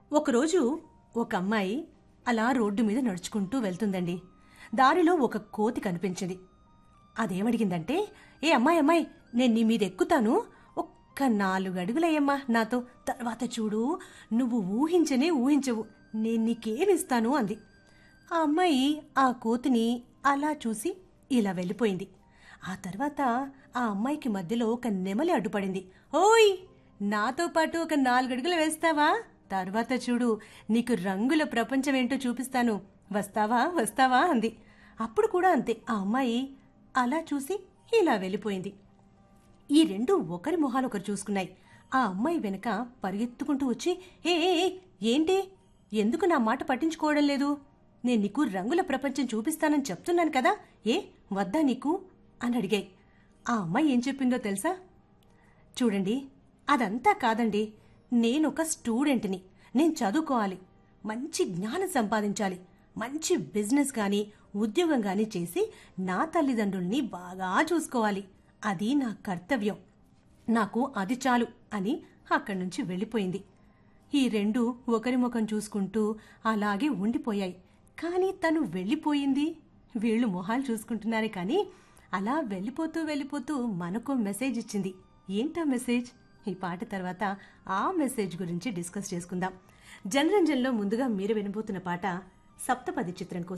ఒకరోజు ఒక అమ్మాయి అలా రోడ్డు మీద నడుచుకుంటూ వెళ్తుందండి దారిలో ఒక కోతి కనిపించింది అదేమడిగిందంటే ఏ అమ్మాయి అమ్మాయి నేను నీ మీద ఎక్కుతాను ఒక్క నాలుగు అడుగులయ్యమ్మా నాతో తర్వాత చూడు నువ్వు ఊహించనే ఊహించవు నేను నీకేమిస్తాను అంది ఆ అమ్మాయి ఆ కోతిని అలా చూసి ఇలా వెళ్ళిపోయింది ఆ తర్వాత ఆ అమ్మాయికి మధ్యలో ఒక నెమలి అడ్డుపడింది ఓయ్ నాతో పాటు ఒక నాలుగడుగులు వేస్తావా తర్వాత చూడు నీకు రంగుల ప్రపంచం ఏంటో చూపిస్తాను వస్తావా వస్తావా అంది అప్పుడు కూడా అంతే ఆ అమ్మాయి అలా చూసి ఇలా వెళ్ళిపోయింది ఈ రెండు ఒకరి మొహాలు ఒకరు చూసుకున్నాయి ఆ అమ్మాయి వెనక పరిగెత్తుకుంటూ వచ్చి ఏ ఏ, ఏ, ఏంటి ఎందుకు నా మాట పట్టించుకోవడం లేదు నేను నీకు రంగుల ప్రపంచం చూపిస్తానని చెప్తున్నాను కదా ఏ వద్దా నీకు అని అడిగాయి ఆ అమ్మాయి ఏం చెప్పిందో తెలుసా చూడండి అదంతా కాదండి నేనొక స్టూడెంట్ని నేను చదువుకోవాలి మంచి జ్ఞానం సంపాదించాలి మంచి బిజినెస్ కానీ ఉద్యోగం కానీ చేసి నా తల్లిదండ్రుల్ని బాగా చూసుకోవాలి అది నా కర్తవ్యం నాకు అది చాలు అని అక్కడి నుంచి వెళ్ళిపోయింది ఈ రెండు ఒకరి ముఖం చూసుకుంటూ అలాగే ఉండిపోయాయి కానీ తను వెళ్ళిపోయింది వీళ్ళు మొహాలు చూసుకుంటున్నారే కానీ అలా వెళ్ళిపోతూ వెళ్ళిపోతూ మనకు మెసేజ్ ఇచ్చింది ఏంటా మెసేజ్ ఈ పాట తర్వాత ఆ మెసేజ్ గురించి డిస్కస్ చేసుకుందాం జనరంజన్లో ముందుగా మీరు వినబోతున్న పాట సప్తపది చిత్రం కోసం